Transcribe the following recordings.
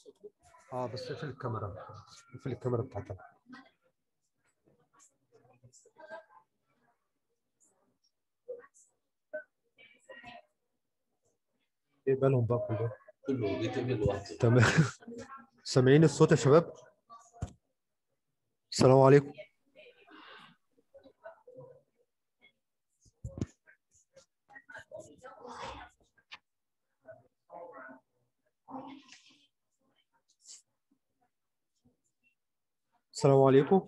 اه بس اقفل الكاميرا اقفل الكاميرا بتاعتك اقبلهم بقى كلهم كله بيتقبل لوحده تمام سامعين الصوت يا شباب السلام عليكم السلام عليكم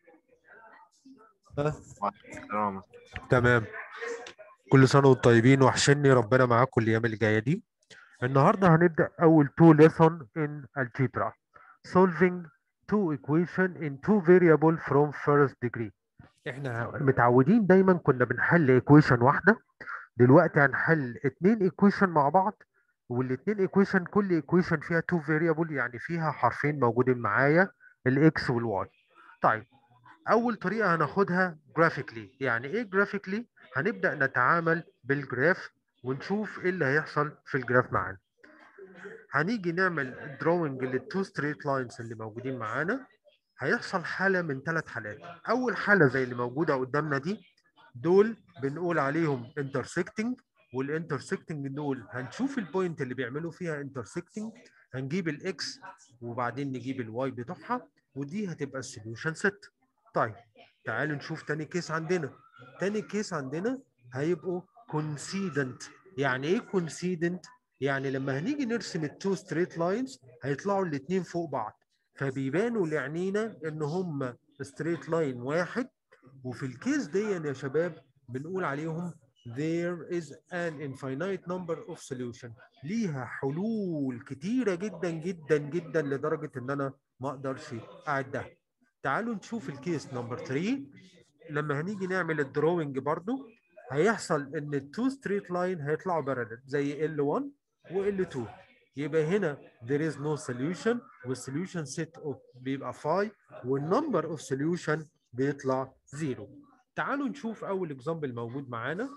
ها السلام تمام كل سنة وانتم طيبين وحشني ربنا معاكم الأيام اللي جاية دي النهاردة هنبدأ أول two lesson in algebra solving two equation in two variable from first degree احنا متعودين دايما كنا بنحل equation واحدة دلوقتي هنحل اتنين equation مع بعض والاتنين equation كل equation فيها two variable يعني فيها حرفين موجودين معايا الاكس والواي طيب اول طريقه هناخدها جرافيكلي يعني ايه جرافيكلي هنبدا نتعامل بالجراف ونشوف ايه اللي هيحصل في الجراف معانا هنيجي نعمل دروينج للتو ستريت لاينز اللي موجودين معانا هيحصل حاله من ثلاث حالات اول حاله زي اللي موجوده قدامنا دي دول بنقول عليهم intersecting والانترسكتنج دول هنشوف البوينت اللي بيعملوا فيها intersecting هنجيب الاكس وبعدين نجيب الواي بتوعها ودي هتبقى السوليوشن ست طيب تعالوا نشوف تاني كيس عندنا تاني كيس عندنا هيبقوا كونسيدنت يعني ايه كونسيدنت يعني لما هنيجي نرسم التو ستريت لاينز هيطلعوا الاثنين فوق بعض فبيبانوا لعينينا ان هم ستريت لاين واحد وفي الكيس دي يا شباب بنقول عليهم there is an infinite number of solution ليها حلول كتيرة جدا جدا جدا لدرجة ان انا ما اقدرش اعدها تعالوا نشوف الكيس نمبر 3 لما هنيجي نعمل الدروينج برضو هيحصل ان التو ستريت لاين هيطلعوا بارلل زي L1 و L2 يبقى هنا there is no solution والسوليوشن set of بيبقى 5 والنمبر اوف solution بيطلع 0 تعالوا نشوف اول اكزامبل موجود معانا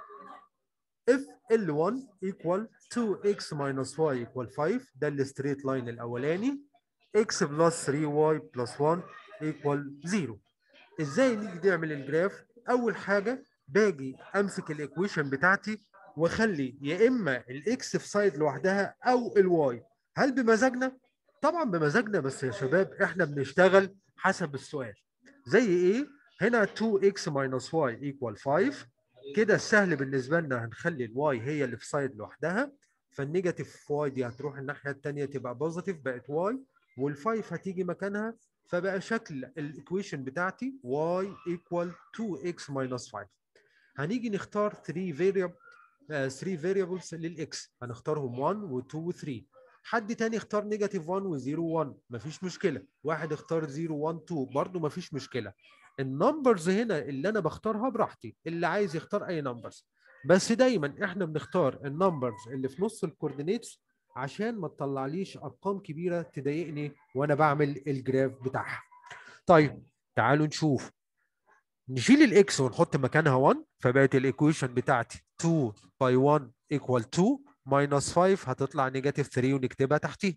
if L1 equal 2x minus y equal 5 ده الستريت لاين الاولاني x plus 3y plus 1 equal 0 ازاي نيجي نعمل الجراف اول حاجه باجي امسك الايكويشن بتاعتي واخلي يا اما الاكس في سايد لوحدها او الواي هل بمزاجنا طبعا بمزاجنا بس يا شباب احنا بنشتغل حسب السؤال زي ايه هنا 2x minus y equal 5 كده السهل بالنسبه لنا هنخلي الواي هي اللي في سايد لوحدها فالنيجاتيف واي دي هتروح الناحيه الثانيه تبقى بوزيتيف بقت واي والفايف هتيجي مكانها فبقى شكل الايكويشن بتاعتي y equal 2x minus 5 هنيجي نختار 3 variable 3 variables للاكس هنختارهم 1 و2 و3 حد تاني اختار نيجاتيف 1 و0 1 مفيش مشكله واحد اختار 0 1 2 برضه مفيش مشكله النمبرز هنا اللي انا بختارها براحتي اللي عايز يختار اي نمبرز بس دايما احنا بنختار النمبرز اللي في نص الكوردينيتس عشان ما تطلعليش ارقام كبيره تضايقني وانا بعمل الجراف بتاعها طيب تعالوا نشوف نشيل الاكس ونحط مكانها 1 فبقت الايكويشن بتاعتي 2 باي 1 ايكوال 2 ماينس 5 هتطلع نيجاتيف 3 ونكتبها تحتيه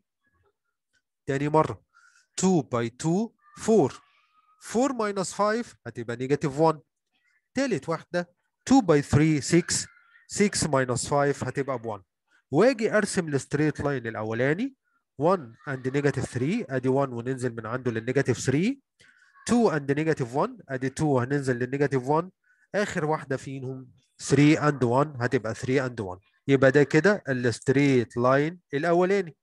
تاني مره 2 باي 2 4 4 ماينس 5 هتبقى نيجاتيف 1 تالت واحده 2 باي 3 6 6 ماينس 5 هتبقى ب 1 واجي ارسم الستريت لاين الاولاني 1 اند نيجاتيف 3 ادي 1 وننزل من عنده للنيجاتيف 3 2 اند نيجاتيف 1 ادي 2 هننزل للنيجاتيف 1 اخر واحده فيهم 3 اند 1 هتبقى 3 اند 1 يبقى ده كده الستريت لاين الاولاني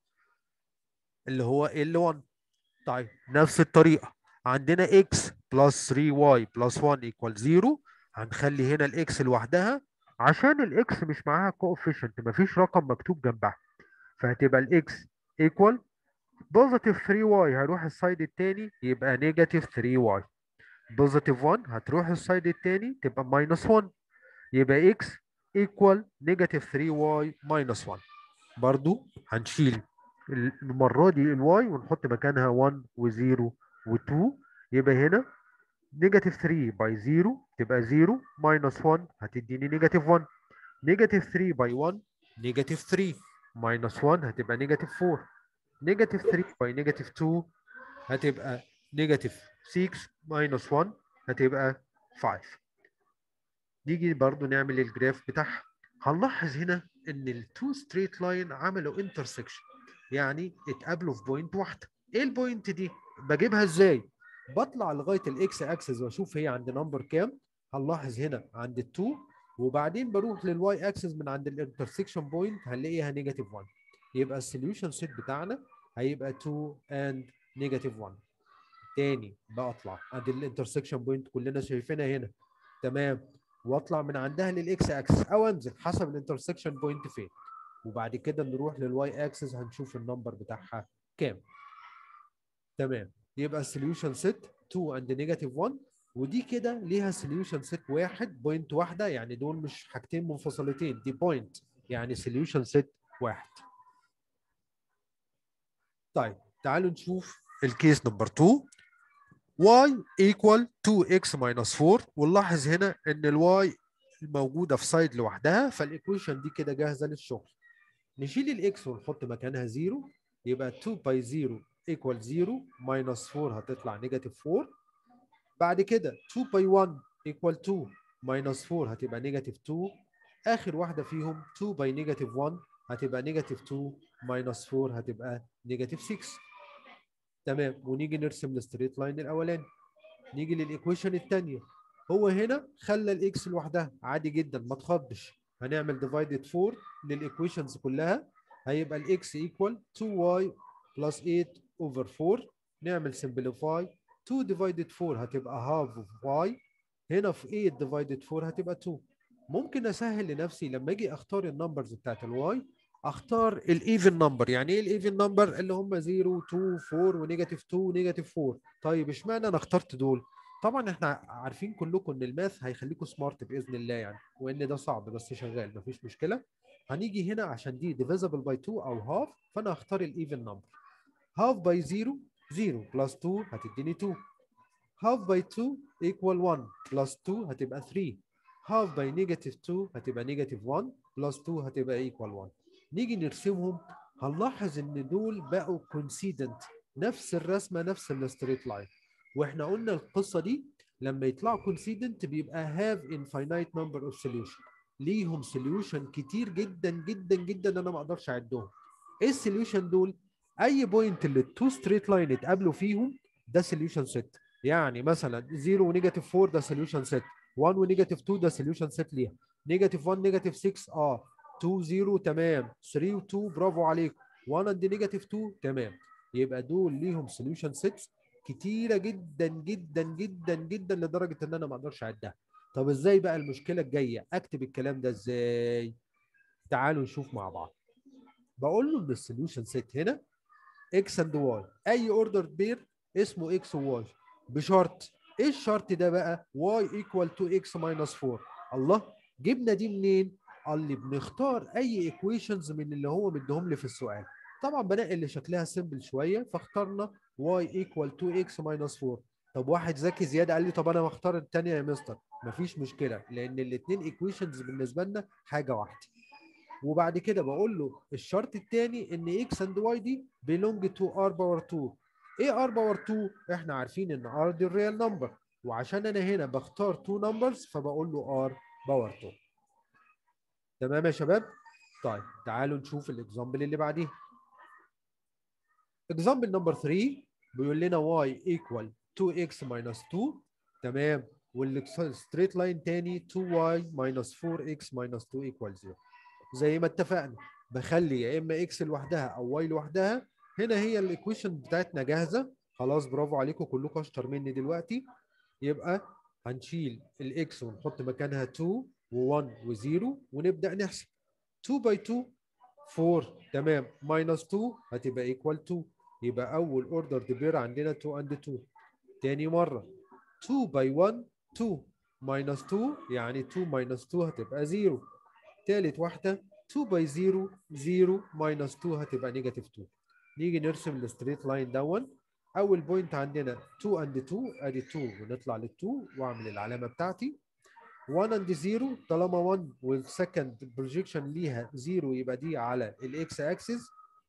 اللي هو L1 طيب نفس الطريقه عندنا x بلس 3y بلس 1 equal 0 هنخلي هنا الاكس لوحدها عشان الاكس مش معاها كوفيشنت مفيش رقم مكتوب جنبها فهتبقى الاكس ايكوال بوزيتيف 3y هيروح السايد التاني يبقى نيجاتيف 3y بوزيتيف 1 هتروح السايد التاني تبقى ماينس 1 يبقى x ايكوال نيجاتيف 3y ماينس 1 برضو هنشيل المرة دي الواي ونحط مكانها 1 و0 و2 يبقى هنا نيجاتيف 3 باي 0 تبقى 0 ماينس 1 هتديني نيجاتيف 1 نيجاتيف 3 باي 1 نيجاتيف 3 ماينس 1 هتبقى نيجاتيف 4 نيجاتيف 3 باي نيجاتيف 2 هتبقى نيجاتيف 6 ماينس 1 هتبقى 5 نيجي برضو نعمل الجراف بتاعها هنلاحظ هنا ان التو ستريت لاين عملوا انترسكشن يعني اتقابلوا في بوينت واحده ايه البوينت دي بجيبها ازاي بطلع لغايه الاكس اكسس واشوف هي عند نمبر كام هنلاحظ هنا عند ال2 وبعدين بروح للواي اكسس من عند الانترسكشن بوينت هنلاقيها نيجاتيف 1 يبقى السوليوشن سيت بتاعنا هيبقى 2 اند نيجاتيف 1 تاني بطلع عند الانترسكشن بوينت كلنا شايفينها هنا تمام واطلع من عندها للاكس اكسس او انزل حسب الانترسكشن بوينت فين وبعد كده نروح للواي اكسس هنشوف النمبر بتاعها كام تمام يبقى السوليوشن سيت 2 اند نيجاتيف 1 ودي كده ليها سوليوشن سيت واحد بوينت واحده يعني دول مش حاجتين منفصلتين دي بوينت يعني سوليوشن سيت واحد طيب تعالوا نشوف الكيس نمبر 2 y equal 2x minus 4 ونلاحظ هنا ان الواي الموجوده في سايد لوحدها فالايكويشن دي كده جاهزه للشغل نشيل الاكس ونحط مكانها 0 يبقى 2 باي 0 equal 0 minus 4 هتطلع نيجاتيف 4 بعد كده 2 باي 1 equal 2 minus 4 هتبقى نيجاتيف 2 اخر واحده فيهم 2 باي نيجاتيف 1 هتبقى نيجاتيف 2 minus 4 هتبقى نيجاتيف 6 تمام ونيجي نرسم الستريت لاين الاولاني نيجي للايكويشن الثانيه هو هنا خلى الاكس لوحدها عادي جدا ما تخضش هنعمل ديفايدد 4 للايكويشنز كلها هيبقى الاكس ايكوال 2y بلس 8 اوفر 4 نعمل سمبليفاي 2 ديفايدد 4 هتبقى هاف اوف y هنا في 8 ديفايدد 4 هتبقى 2 ممكن اسهل لنفسي لما اجي اختار النمبرز بتاعت الواي اختار الايفن نمبر يعني ايه الايفن نمبر اللي هم 0 2 4 ونيجاتيف 2 ونيجاتيف 4 طيب اشمعنى انا اخترت دول طبعا احنا عارفين كلكم ان الماث هيخليكم سمارت باذن الله يعني وان ده صعب بس شغال مفيش مشكله هنيجي هنا عشان دي divisible by 2 او هاف فانا هختار الايفن نمبر هاف باي 0 0 بلس 2 هتديني 2 هاف باي 2 equal 1 بلس 2 هتبقى 3 هاف باي نيجاتيف 2 هتبقى نيجاتيف 1 بلس 2 هتبقى equal 1 نيجي نرسمهم هنلاحظ ان دول بقوا كونسيدنت نفس الرسمه نفس الستريت لاين واحنا قلنا القصه دي لما يطلعوا كونسيدنت بيبقى هاف انفاينايت نمبر اوف سوليوشن ليهم سوليوشن كتير جدا جدا جدا انا ما اقدرش اعدهم ايه السوليوشن دول اي بوينت اللي التو ستريت لاين اتقابلوا فيهم ده سوليوشن سيت يعني مثلا 0 ونيجاتيف 4 ده سوليوشن سيت 1 ونيجاتيف 2 ده سوليوشن سيت ليها نيجاتيف 1 نيجاتيف 6 اه 2 0 تمام 3 و2 برافو عليكم 1 اند نيجاتيف 2 تمام يبقى دول ليهم سوليوشن سيتس كتيره جدا جدا جدا جدا لدرجه ان انا ما اقدرش اعدها طب ازاي بقى المشكله الجايه اكتب الكلام ده ازاي تعالوا نشوف مع بعض بقول له ان السوليوشن سيت هنا اكس اند واي اي اوردر بير اسمه اكس وواي بشرط ايه الشرط ده بقى واي ايكوال تو اكس ماينس 4 الله جبنا دي منين قال لي بنختار اي ايكويشنز من اللي هو مديهم لي في السؤال طبعا بنقي اللي شكلها سيمبل شويه فاخترنا y equal 2x minus 4 طب واحد ذكي زياده قال لي طب انا بختار الثانيه يا مستر مفيش مشكله لان الاثنين ايكويشنز بالنسبه لنا حاجه واحده وبعد كده بقول له الشرط الثاني ان x and y دي belong to r باور 2 ايه r باور 2 احنا عارفين ان r دي الريال نمبر وعشان انا هنا بختار 2 نمبرز فبقول له r باور 2 تمام يا شباب طيب تعالوا نشوف الاكزامبل اللي بعديه اكزامبل نمبر 3 بيقول لنا y equal 2x minus 2 تمام والستريت لاين تاني 2y minus 4x minus 2 equal 0 زي ما اتفقنا بخلي يا اما x لوحدها او y لوحدها هنا هي الايكويشن بتاعتنا جاهزه خلاص برافو عليكم كلكم اشطر مني دلوقتي يبقى هنشيل الاكس ونحط مكانها 2 و1 و0 ونبدا نحسب 2 باي 2 4 تمام ماينس 2 هتبقى ايكوال 2 يبقى اول اوردر ديبير عندنا 2 اند 2 تاني مره 2 باي 1 2 ماينس 2 يعني 2 ماينس 2 هتبقى 0 تالت واحده 2 باي 0 0 ماينس 2 هتبقى نيجاتيف 2 نيجي نرسم الستريت لاين دون اول بوينت عندنا 2 اند 2 ادي 2 ونطلع لل 2 واعمل العلامه بتاعتي 1 اند 0 طالما 1 والسكند بروجيكشن ليها 0 يبقى دي على الاكس اكسس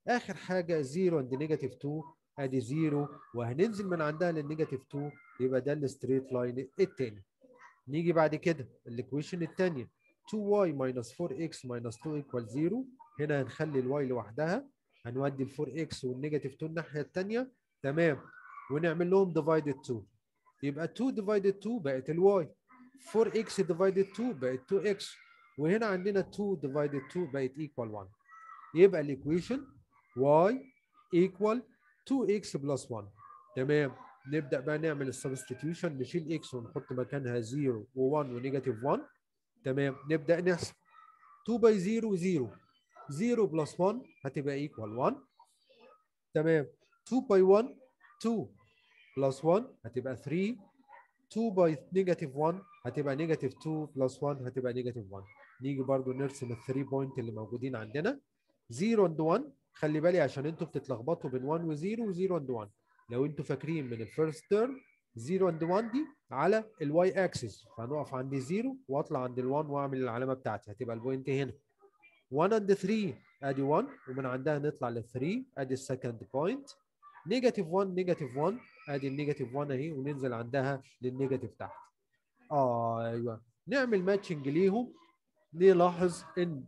اخر حاجه 0 عند نيجاتيف 2 ادي 0 وهننزل من عندها للنيجاتيف 2 يبقى ده الستريت لاين التاني نيجي بعد كده الايكويشن الثانيه 2y minus 4x minus 2 equal 0 هنا هنخلي الواي لوحدها هنودي ال 4x والنيجاتيف 2 الناحيه الثانيه تمام ونعمل لهم divided 2 يبقى 2 divided 2 بقت الواي 4x divided 2 بقت 2x وهنا عندنا 2 divided 2 بقت equal 1 يبقى الايكويشن y equal 2x plus 1 تمام نبدا بقى نعمل السبستيتيوشن نشيل x ونحط مكانها 0 و1 ونيجاتيف 1 تمام نبدا نحسب 2 باي 0 0 0 بلس 1 هتبقى ايكوال 1 تمام 2 باي 1 2 بلس 1 هتبقى 3 2 باي نيجاتيف 1 هتبقى نيجاتيف 2 بلس 1 هتبقى نيجاتيف 1 نيجي برضو نرسم ال 3 بوينت اللي موجودين عندنا 0 اند 1 خلي بالي عشان انتوا بتتلخبطوا بين 1 و0 و0 اند 1 لو انتوا فاكرين من الفيرست تيرم 0 اند 1 دي على الواي اكسس فهنقف عند 0 واطلع عند ال1 واعمل العلامه بتاعتي هتبقى البوينت هنا 1 اند 3 ادي 1 ومن عندها نطلع لل 3 ادي السكند بوينت نيجاتيف 1 نيجاتيف 1 ادي النيجاتيف 1 اهي وننزل عندها للنيجاتيف تحت آه ايوه نعمل ماتشنج ليهم نلاحظ ان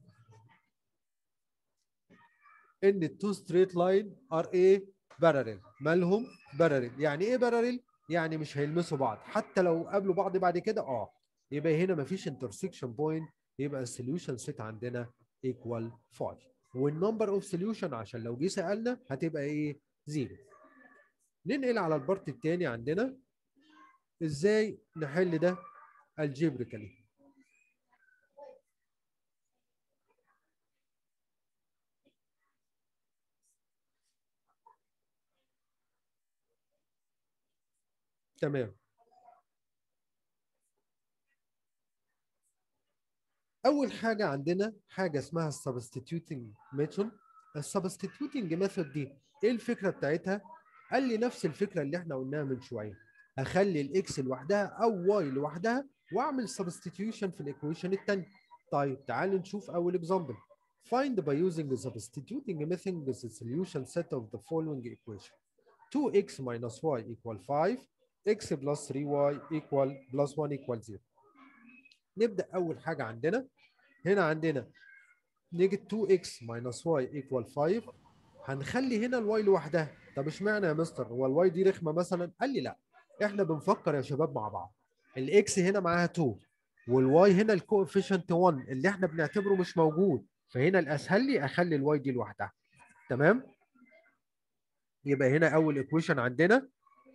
ان التو ستريت لاين ار ايه باراليل مالهم باراليل يعني ايه باراليل يعني مش هيلمسوا بعض حتى لو قابلوا بعض بعد كده اه يبقى هنا مفيش انترسكشن بوينت يبقى السوليوشن سيت عندنا ايكوال 5 والنمبر اوف سوليوشن عشان لو جه سالنا هتبقى ايه؟ زيرو. ننقل على البارت الثاني عندنا ازاي نحل ده الجبريكالي تمام اول حاجه عندنا حاجه اسمها السبستيتيوتنج ميثود السبستيتيوتنج ميثود دي ايه الفكره بتاعتها قال لي نفس الفكره اللي احنا قلناها من شويه اخلي الاكس لوحدها او واي لوحدها واعمل سبستيتيوشن في الايكويشن الثانيه طيب تعال نشوف اول اكزامبل find by using the substituting method the solution set of the following equation 2x minus y equal 5 x plus 3y equal plus 1 equal 0 نبدا اول حاجه عندنا هنا عندنا نيجي 2x minus y equal 5 هنخلي هنا الواي لوحدها طب اشمعنى يا مستر هو الواي دي رخمه مثلا قال لي لا احنا بنفكر يا شباب مع بعض الاكس هنا معاها 2 والواي هنا الكوفيشنت 1 اللي احنا بنعتبره مش موجود فهنا الاسهل لي اخلي الواي دي لوحدها تمام يبقى هنا اول ايكويشن عندنا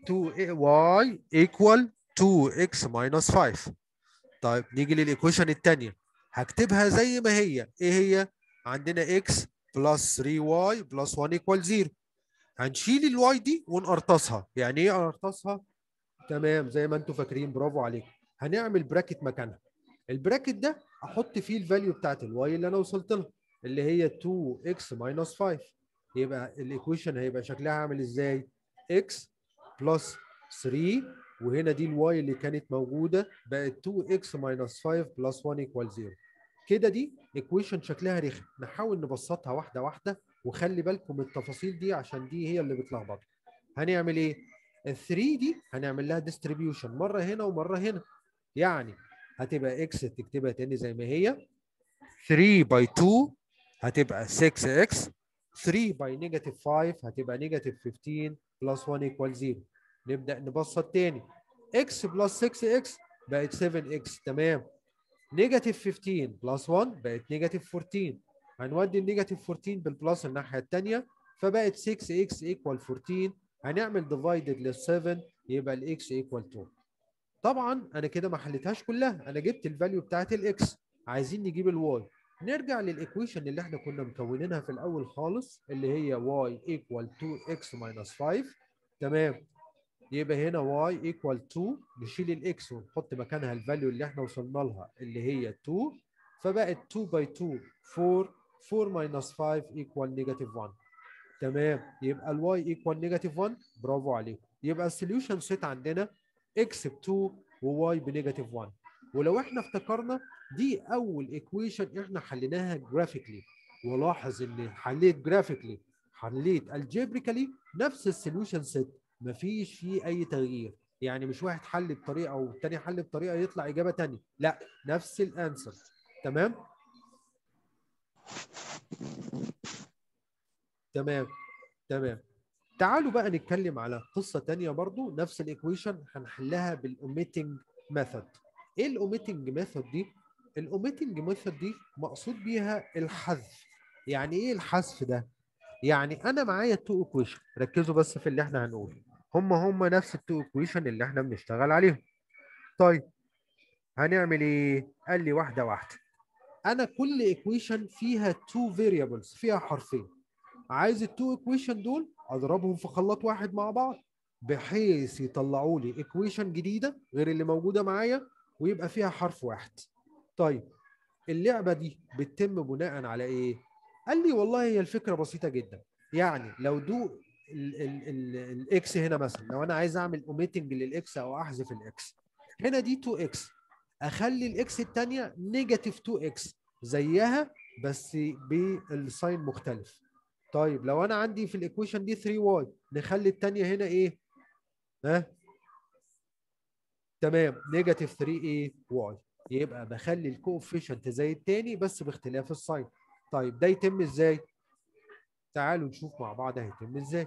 2y equal 2x minus 5 طيب نيجي للايكويشن الثانيه هكتبها زي ما هي ايه هي عندنا x plus 3y plus 1 equal 0 هنشيل الواي دي ونقرطسها يعني ايه اقرطسها تمام زي ما انتم فاكرين برافو عليكم هنعمل براكت مكانها البراكت ده احط فيه الفاليو بتاعت الواي اللي انا وصلت لها اللي هي 2x minus 5 يبقى الايكويشن هيبقى شكلها عامل ازاي x بلس 3 وهنا دي الواي اللي كانت موجوده بقت 2x minus 5 بلس 1 equal 0 كده دي ايكويشن شكلها رخم نحاول نبسطها واحده واحده وخلي بالكم من التفاصيل دي عشان دي هي اللي بتلخبط هنعمل ايه ال 3 دي هنعمل لها ديستريبيوشن مره هنا ومره هنا يعني هتبقى x تكتبها تاني زي ما هي 3 باي 2 هتبقى 6x 3 باي نيجاتيف 5 هتبقى نيجاتيف 15 بلس 1 ايكوال 0 نبدا نبسط تاني x بلس 6x بقت 7x تمام نيجاتيف 15 بلس 1 بقت نيجاتيف 14 هنودي النيجاتيف 14 بالبلس الناحيه الثانيه فبقت 6x ايكوال 14 هنعمل ديفايدد لل 7 يبقى الاكس ايكوال 2 طبعا انا كده ما حليتهاش كلها انا جبت الفاليو بتاعت الاكس عايزين نجيب الواي نرجع للايكويشن اللي احنا كنا مكونينها في الاول خالص اللي هي y equal 2x minus 5 تمام يبقى هنا y equal 2 نشيل الاكس ونحط مكانها الفاليو اللي احنا وصلنا لها اللي هي 2 فبقت 2 باي 2 4 4 minus 5 equal negative 1 تمام يبقى الواي ايكوال نيجاتيف 1 برافو عليكم يبقى السوليوشن سيت عندنا اكس ب 2 وواي بنيجاتيف 1 ولو احنا افتكرنا دي اول ايكويشن احنا حليناها جرافيكلي ولاحظ ان حليت جرافيكلي حليت الجبريكالي نفس السوليوشن سيت مفيش فيه اي تغيير يعني مش واحد حل بطريقه والتاني حل بطريقه يطلع اجابه تانية لا نفس الانسر تمام تمام تمام تعالوا بقى نتكلم على قصه تانية برضو نفس الايكويشن هنحلها بالاوميتنج ميثود ايه الاوميتنج ميثود دي الاوميتنج ميثود دي مقصود بيها الحذف يعني ايه الحذف ده يعني انا معايا تو ايكويشن ركزوا بس في اللي احنا هنقوله هم هم نفس التو ايكويشن اللي احنا بنشتغل عليهم طيب هنعمل ايه قال لي واحده واحده انا كل ايكويشن فيها تو فاريبلز فيها حرفين عايز التو ايكويشن دول اضربهم في خلاط واحد مع بعض بحيث يطلعوا لي ايكويشن جديده غير اللي موجوده معايا ويبقى فيها حرف واحد طيب اللعبه دي بتتم بناء على ايه قال لي والله هي الفكره بسيطه جدا يعني لو دو الاكس هنا مثلا لو انا عايز اعمل اوميتنج للاكس او احذف الاكس هنا دي 2 اكس اخلي الاكس الثانيه نيجاتيف 2 اكس زيها بس بالساين مختلف طيب لو انا عندي في الايكويشن دي 3 واي نخلي الثانيه هنا ايه ها تمام نيجاتيف 3 ايه واي يبقى بخلي الكوفيشنت زي الثاني بس باختلاف الساين طيب ده يتم ازاي تعالوا نشوف مع بعض هيتم ازاي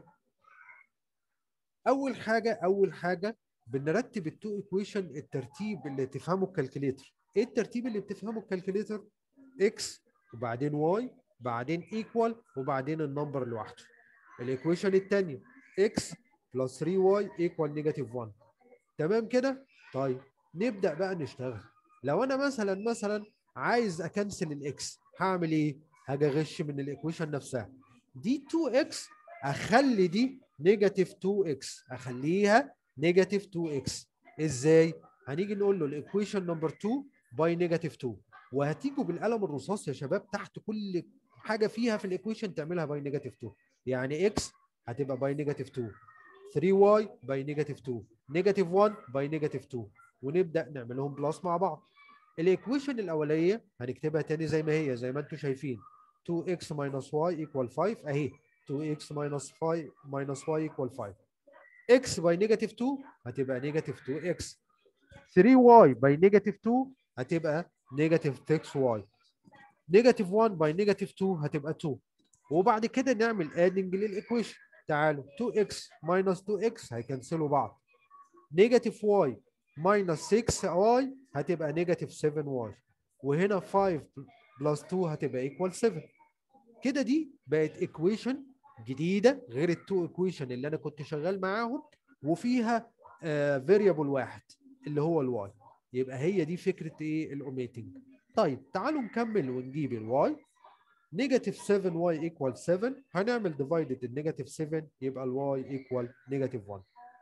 اول حاجه اول حاجه بنرتب التو ايكويشن الترتيب اللي تفهمه الكالكوليتر ايه الترتيب اللي بتفهمه الكالكوليتر اكس وبعدين واي بعدين ايكوال وبعدين النمبر لوحده الايكويشن الثانيه اكس بلس 3 واي ايكوال نيجاتيف 1 تمام كده طيب نبدا بقى نشتغل لو انا مثلا مثلا عايز اكنسل الاكس هعمل ايه هاجي اغش من الايكويشن نفسها دي 2 اكس اخلي دي نيجاتيف 2 اكس اخليها نيجاتيف 2 اكس ازاي هنيجي نقول له الايكويشن نمبر 2 باي نيجاتيف 2 وهتيجوا بالقلم الرصاص يا شباب تحت كل حاجه فيها في الايكويشن تعملها باي نيجاتيف 2 يعني اكس هتبقى باي نيجاتيف 2 3 واي باي نيجاتيف 2 نيجاتيف 1 باي نيجاتيف 2 ونبدا نعملهم بلس مع بعض الايكويشن الاوليه هنكتبها تاني زي ما هي زي ما انتم شايفين 2x minus y equal 5 اهي 2x minus 5 minus y equal 5 x by negative 2 هتبقى negative 2x 3y by negative 2 هتبقى negative 6y negative 1 by negative 2 هتبقى 2 وبعد كده نعمل adding للايكويشن تعالوا 2x minus 2x هيكنسلوا بعض negative y minus 6y هتبقى negative 7y وهنا 5 بلس 2 هتبقى ايكوال 7 كده دي بقت ايكويشن جديده غير التو ايكويشن اللي انا كنت شغال معاهم وفيها فاريبل uh, واحد اللي هو الواي يبقى هي دي فكره ايه الاوميتنج طيب تعالوا نكمل ونجيب الواي نيجاتيف 7 واي ايكوال 7 هنعمل ديفايدد النيجاتيف 7 يبقى الواي ايكوال نيجاتيف 1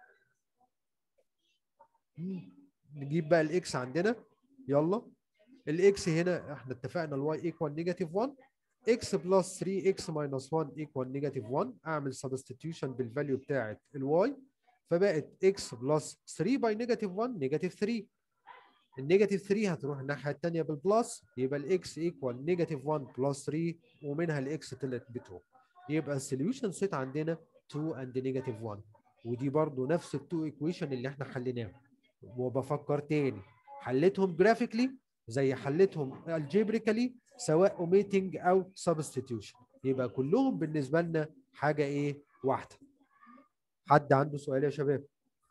نجيب بقى الاكس عندنا يلا الاكس هنا احنا اتفقنا الواي ايكوال نيجاتيف 1 x بلس 3 x ماينس 1 ايكوال نيجاتيف 1 اعمل سبستيتيوشن بالفاليو بتاعت الواي فبقت x بلس 3 باي نيجاتيف 1 نيجاتيف 3 النيجاتيف 3 هتروح الناحيه الثانيه بالبلس يبقى الاكس ايكوال نيجاتيف 1 بلس 3 ومنها الاكس طلعت ب 2 يبقى السوليوشن سيت عندنا 2 اند نيجاتيف 1 ودي برضو نفس التو ايكويشن اللي احنا حليناهم وبفكر تاني حليتهم جرافيكلي زي حليتهم الجبريكالي سواء اوميتنج او سبستيتيوشن يبقى كلهم بالنسبه لنا حاجه ايه واحده حد عنده سؤال يا شباب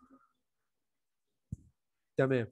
تمام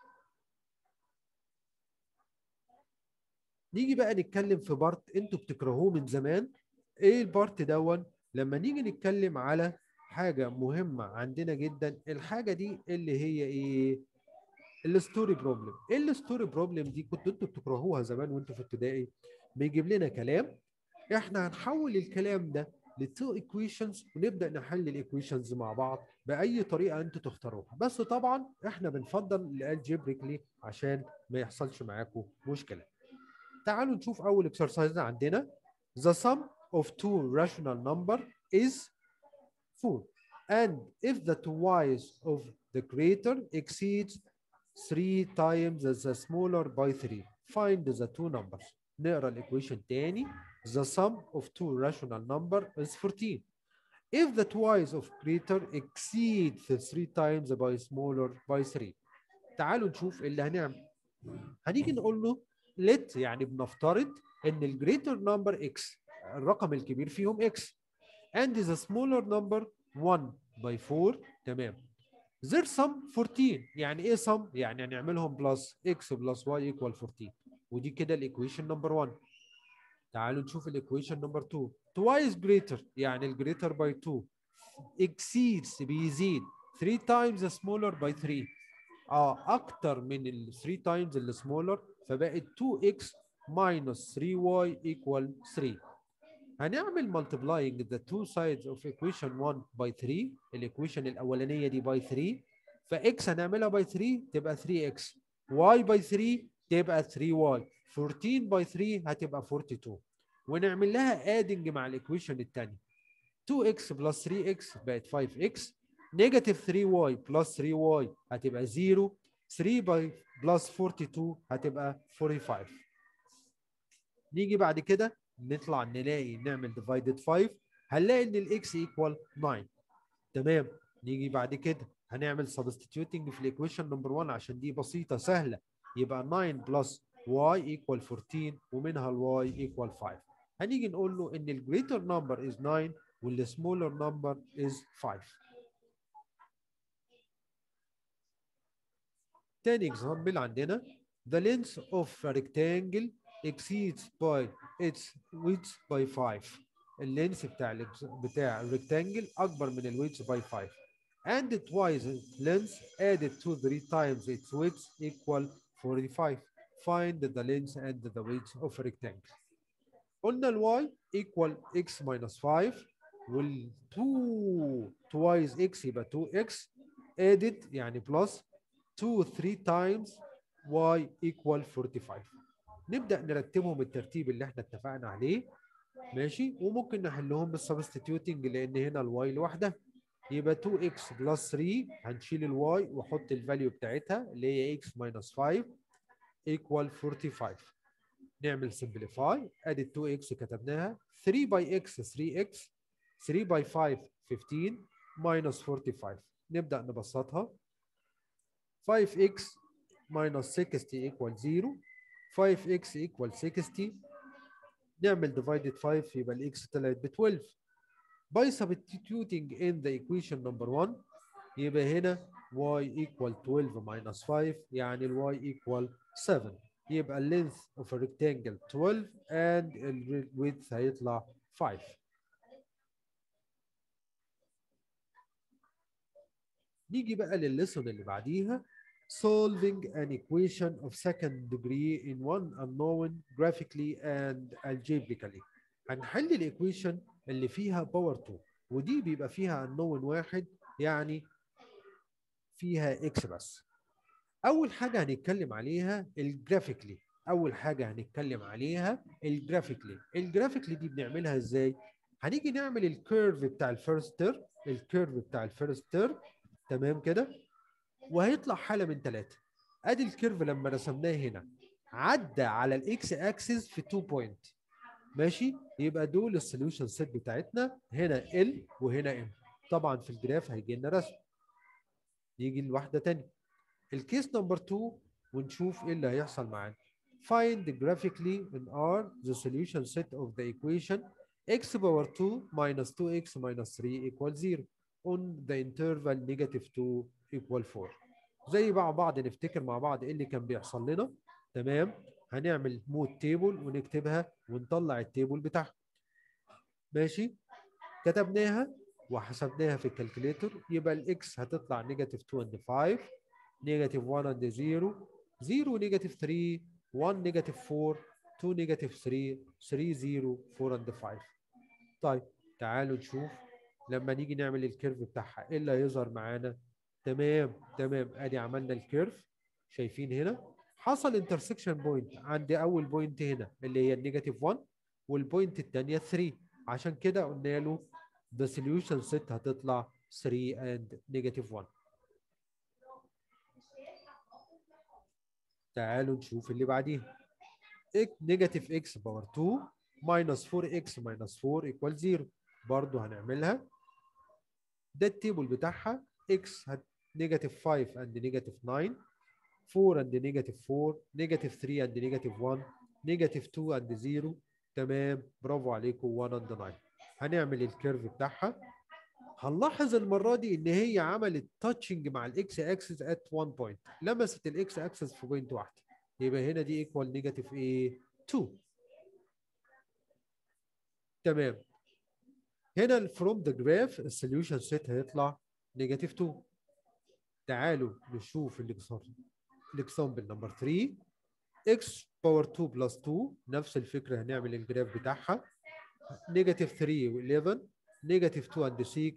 نيجي بقى نتكلم في بارت انتوا بتكرهوه من زمان ايه البارت دون لما نيجي نتكلم على حاجه مهمه عندنا جدا الحاجه دي اللي هي ايه الستوري بروبلم ايه الستوري بروبلم دي كنتوا انتوا بتكرهوها زمان وانتوا في ابتدائي بيجيب لنا كلام احنا هنحول الكلام ده لتو ايكويشنز ونبدا نحل الايكويشنز مع بعض باي طريقه انتوا تختاروها بس طبعا احنا بنفضل الالجبريكلي عشان ما يحصلش معاكم مشكله تعالوا نشوف اول اكسرسايز عندنا the sum of two rational number is 4 and if the two y's of the greater exceeds 3 times the smaller by 3 find the two numbers نقرا الايكويشن تاني the sum of two rational number is 14 if the twice of greater exceed the 3 times by smaller by 3 تعالوا نشوف ايه اللي هنعمل هنيجي نقول له let يعني بنفترض ان الجريتر نمبر x الرقم الكبير فيهم x and the smaller number 1 by 4 تمام their sum 14 يعني ايه sum يعني هنعملهم بلس x بلس y equal 14 ودي كده الايكويشن نمبر 1 تعالوا نشوف الايكويشن نمبر 2 twice greater يعني الجريتر by 2 exceeds بيزيد 3 times smaller by 3 اه اكتر من ال 3 times السمولر فبقت 2x minus 3y equal 3 هنعمل multiplying the two sides of equation 1 by 3 الايكويشن الاولانيه دي by 3 فx هنعملها by 3 تبقى 3x y by 3 تبقى 3y 14 by 3 هتبقى 42 ونعمل لها adding مع الايكويشن الثاني 2x plus 3x بقت 5x نيجاتيف 3y بلس 3y هتبقى 0 3 باي بلس 42 هتبقى 45 نيجي بعد كده نطلع نلاقي نعمل ديفايدد 5 هنلاقي ان الاكس ايكوال 9 تمام نيجي بعد كده هنعمل سبستيتيوتنج في الايكويشن نمبر 1 عشان دي بسيطه سهله يبقى 9 بلس y equal 14 ومنها ال y equal 5 هنيجي نقول له ان الجريتر نمبر is 9 والسمولر نمبر is 5 تاني example عندنا the length of a rectangle exceeds by its width by 5 اللينس بتاع ال بتاع الريكتانجل اكبر من الويدث by 5 and twice its length added to 3 times its width equal 45 find the length and the width of a rectangle قلنا ال y equal x minus 5 وال 2 twice x يبقى 2x added يعني plus 2 3 times y equal 45 نبدأ نرتبهم الترتيب اللي احنا اتفقنا عليه ماشي وممكن نحلهم بالسبستيتيوتنج لان هنا الواي لوحدها يبقى 2x بلس 3 هنشيل الواي واحط الفاليو بتاعتها اللي هي x minus 5 equal 45 نعمل simplify ادي 2x كتبناها 3 by x 3x 3 by 5 15 minus 45 نبدأ نبسطها 5x minus 60 equal 0 5x equal 60 نعمل divided 5 يبقى الاكس طلعت ب 12 by substituting in the equation number 1 يبقى هنا y equal 12 minus 5 يعني ال y equal 7 يبقى ال length of a rectangle 12 and ال width هيطلع 5 نيجي بقى للليسون اللي بعديها solving an equation of second degree in one unknown graphically and algebraically هنحل الايكويشن اللي فيها باور 2 ودي بيبقى فيها unknown واحد يعني فيها x بس اول حاجه هنتكلم عليها الجرافيكلي اول حاجه هنتكلم عليها الجرافيكلي الجرافيكلي دي بنعملها ازاي هنيجي نعمل الكيرف بتاع الفيرست تيرم الكيرف بتاع الفيرست تيرم تمام كده وهيطلع حاله من ثلاثه ادي الكيرف لما رسمناه هنا عدى على الاكس اكسس في 2 بوينت ماشي يبقى دول السوليوشن سيت بتاعتنا هنا ال وهنا ام طبعا في الجراف هيجي لنا رسم يجي لواحده ثانيه الكيس نمبر 2 ونشوف ايه اللي هيحصل معانا find graphically in R the solution set of the equation x power 2 minus 2x minus 3 equals 0 on the interval negative 2 equal 4 زي مع بعض نفتكر مع بعض ايه اللي كان بيحصل لنا تمام هنعمل مود تيبل ونكتبها ونطلع التيبل بتاعها ماشي كتبناها وحسبناها في الكالكوليتر يبقى الاكس هتطلع نيجاتيف 2 اند 5 نيجاتيف 1 اند 0 0 نيجاتيف 3 1 نيجاتيف 4 2 نيجاتيف 3 3 0 4 اند 5 طيب تعالوا نشوف لما نيجي نعمل الكيرف بتاعها ايه اللي هيظهر معانا تمام تمام ادي عملنا الكيرف شايفين هنا حصل انترسكشن بوينت عند اول بوينت هنا اللي هي النيجاتيف 1 والبوينت الثانيه 3 عشان كده قلنا له the solution set هتطلع 3 and negative 1 تعالوا نشوف اللي بعديها نيجاتيف اكس باور 2 minus 4x minus 4 equal 0 برضه هنعملها ده التيبل بتاعها x هت نيجاتيف 5 and نيجاتيف 9 4 and نيجاتيف 4 نيجاتيف 3 and نيجاتيف 1 نيجاتيف 2 and 0 تمام برافو عليكم 1 and 9 هنعمل الكيرف بتاعها هنلاحظ المره دي ان هي عملت تاتشنج مع الاكس اكسس ات 1 بوينت لمست الاكس اكسس في بوينت واحده يبقى هنا دي ايكوال نيجاتيف ايه 2 تمام هنا فروم ذا جراف السوليوشن سيت هيطلع نيجاتيف 2 تعالوا نشوف الاكزامبل نمبر 3 x باور 2 بلس 2 نفس الفكره هنعمل الجراف بتاعها نيجاتيف 3 و11 نيجاتيف 2 اند 6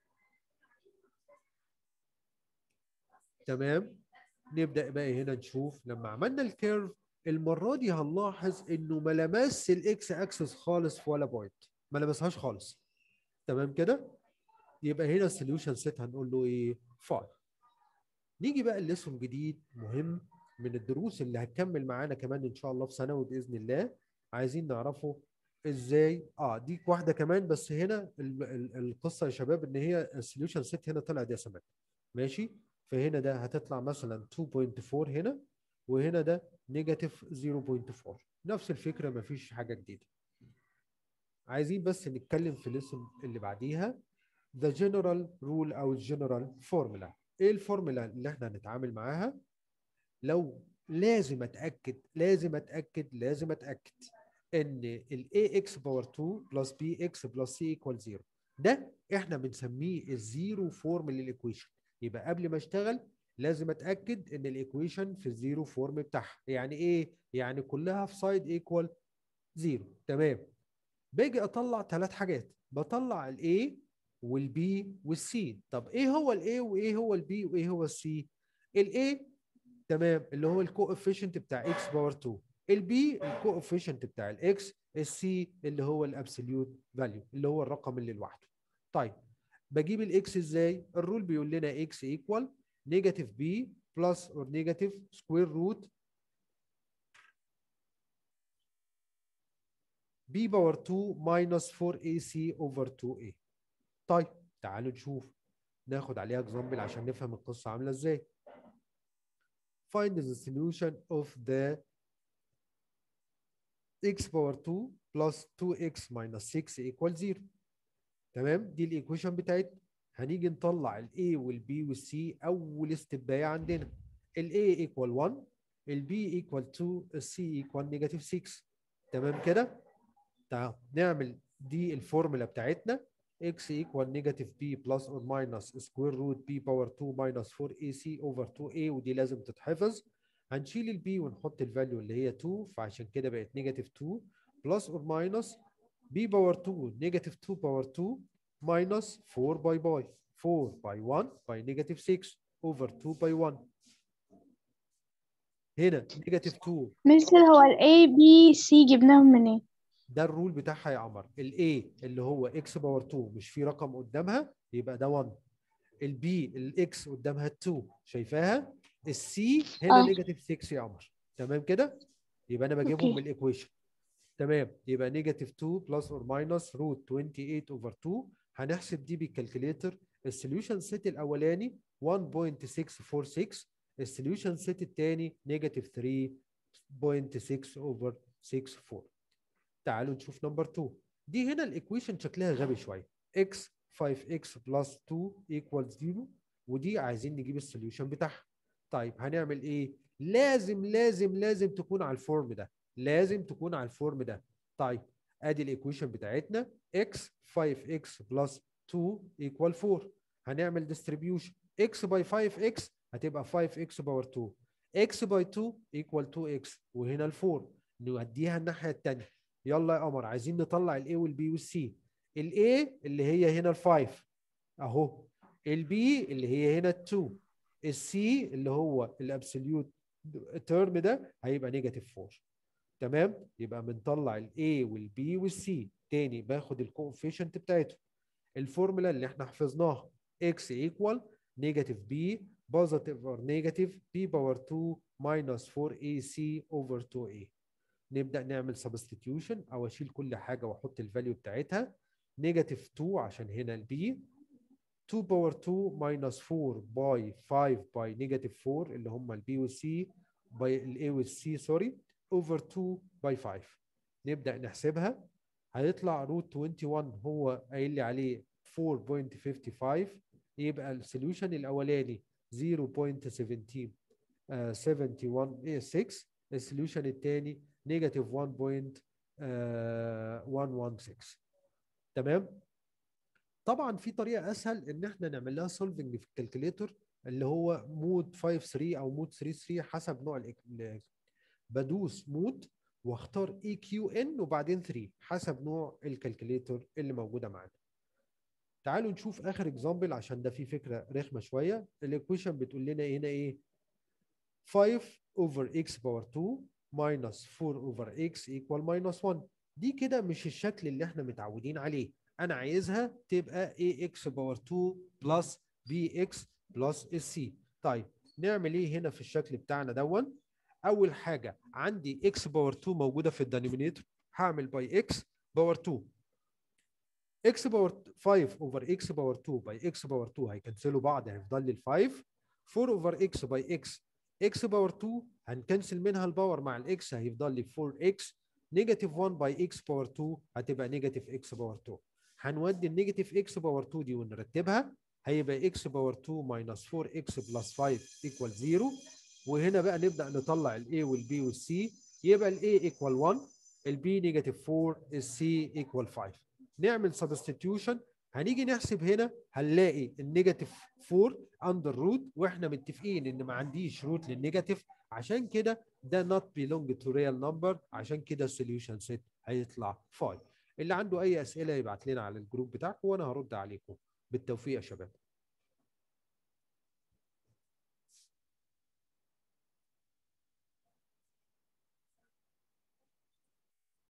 تمام نبدا بقى هنا نشوف لما عملنا الكيرف المره دي هنلاحظ انه ما لمس الاكس اكسس خالص في ولا بوينت ما لمسهاش خالص تمام كده يبقى هنا السوليوشن سيت هنقول له ايه 5 نيجي بقى الليسون جديد مهم من الدروس اللي هتكمل معانا كمان ان شاء الله في ثانوي باذن الله عايزين نعرفه ازاي اه دي واحده كمان بس هنا ال ال القصه يا شباب ان هي السوليوشن سيت هنا طلع ديسيمال ماشي فهنا ده هتطلع مثلا 2.4 هنا وهنا ده نيجاتيف 0.4 نفس الفكره مفيش حاجه جديده عايزين بس نتكلم في الليسون اللي بعديها the general rule او الجنرال فورمولا ايه الفورمولا اللي احنا هنتعامل معاها لو لازم اتاكد لازم اتاكد لازم اتاكد ان ال ax باور 2 بلس bx بلس c ايكوال 0 ده احنا بنسميه الزيرو فورم للايكويشن يبقى قبل ما اشتغل لازم اتاكد ان الايكويشن في الزيرو فورم بتاعها يعني ايه يعني كلها في سايد ايكوال 0 تمام باجي اطلع ثلاث حاجات بطلع الاي والبي والسي طب ايه هو الاي وايه هو البي وايه هو السي الاي تمام اللي هو الكوفيشنت بتاع اكس باور 2 البي الكوفيشنت بتاع الاكس السي اللي هو الابسوليوت فاليو اللي هو الرقم اللي لوحده طيب بجيب الاكس ازاي الرول بيقول لنا اكس ايكوال نيجاتيف بي بلس اور نيجاتيف سكوير روت بي باور 2 ماينس 4 اي سي اوفر 2 اي طيب تعالوا نشوف ناخد عليها اكزامبل عشان نفهم القصه عامله ازاي find the solution of the x power 2 plus 2x minus 6 equal 0 تمام دي الايكويشن بتاعتنا هنيجي نطلع ال A وال B وال C اول استباية عندنا ال A equal 1 ال B equal 2 ال C equal negative 6 تمام كده تعال نعمل دي الفورمولا بتاعتنا x equal negative b plus or minus square root b power 2 minus 4ac over 2a ودي لازم تتحفظ هنشيل البي ونحط الفاليو اللي هي 2 فعشان كده بقت نيجاتيف 2 بلس اور ماينس b باور 2 نيجاتيف 2 باور 2 minus 4 باي باي 4 باي 1 باي نيجاتيف 6 over 2 باي 1 هنا نيجاتيف 2 مثل هو ال A B C جبناهم منين؟ ده الرول بتاعها يا قمر الاي اللي هو اكس باور 2 مش في رقم قدامها يبقى ده 1 البي الاكس قدامها 2 شايفاها السي هنا آه. نيجاتيف 6 يا قمر تمام كده يبقى انا بجيبهم أوكي. من الايكويشن تمام يبقى نيجاتيف 2 بلس اور ماينس روت 28 اوفر 2 هنحسب دي بالكالكوليتر السوليوشن سيت الاولاني 1.646 السوليوشن سيت الثاني نيجاتيف 3.6 اوفر 64 تعالوا نشوف نمبر 2 دي هنا الايكويشن شكلها غبي شويه x 5x بلس 2 equals 0 ودي عايزين نجيب السوليوشن بتاعها طيب هنعمل ايه لازم لازم لازم تكون على الفورم ده لازم تكون على الفورم ده طيب ادي الايكويشن بتاعتنا x 5x بلس 2 equal 4 هنعمل ديستريبيوشن x باي 5x هتبقى 5x باور 2 x باي 2 equal 2x وهنا ال 4 نوديها الناحيه الثانيه يلا يا قمر عايزين نطلع الاي والبي والسي الاي اللي هي هنا الفايف اهو البي اللي هي هنا التو السي اللي هو الابسوليوت تيرم ده هيبقى نيجاتيف 4 تمام يبقى بنطلع الاي والبي والسي تاني باخد الكوفيشنت بتاعتهم الفورمولا اللي احنا حفظناها x equal negative b positive or negative b power 2 minus 4ac over 2a نبدا نعمل سبستيتيوشن او اشيل كل حاجه واحط الفاليو بتاعتها نيجاتيف 2 عشان هنا البي 2 باور 2 ماينس 4 باي 5 باي نيجاتيف 4 اللي هم البي والسي باي الاي والسي سوري اوفر 2 باي 5 نبدا نحسبها هيطلع روت 21 هو قايل لي عليه 4.55 يبقى السوليوشن الاولاني 0.17 آه 71 6 السوليوشن الثاني نيجاتيف 1.116 تمام طبعا في طريقه اسهل ان احنا نعمل لها سولفنج في الكالكوليتور اللي هو مود 5 3 او مود 3 3 حسب نوع الإك... بدوس مود واختار اي كيو ان وبعدين 3 حسب نوع الكالكوليتور اللي موجوده معانا تعالوا نشوف اخر اكزامبل عشان ده فيه فكره رخمه شويه الايكويشن بتقول لنا هنا ايه 5 over x باور 2 minus 4 over x equal minus 1 دي كده مش الشكل اللي احنا متعودين عليه انا عايزها تبقى ax باور 2 plus bx plus c طيب نعمل ايه هنا في الشكل بتاعنا دون اول حاجه عندي x باور 2 موجوده في الدينومينيتور هعمل باي x باور 2 x باور 5 اوفر x باور 2 باي x باور 2 هيكنسلوا بعض هيفضل لي ال 5 4 اوفر x باي x x باور 2 هنكنسل منها الباور مع الاكس هيفضل لي 4x نيجاتيف 1 باي x باور 2 هتبقى نيجاتيف x باور 2 هنودي النيجاتيف x باور 2 دي ونرتبها هيبقى x باور 2 ماينس 4x بلس 5 ايكوال 0 وهنا بقى نبدا نطلع الاي والبي والسي يبقى الاي ايكوال 1 البي نيجاتيف 4 السي ايكوال 5 نعمل سبستيتيوشن هنيجي نحسب هنا هنلاقي النيجاتيف 4 اندر روت واحنا متفقين ان ما عنديش روت للنيجاتيف عشان كده ده not belong to real number عشان كده السوليوشن سيت هيطلع 5 اللي عنده اي اسئله يبعت لنا على الجروب بتاعكم وانا هرد عليكم بالتوفيق يا شباب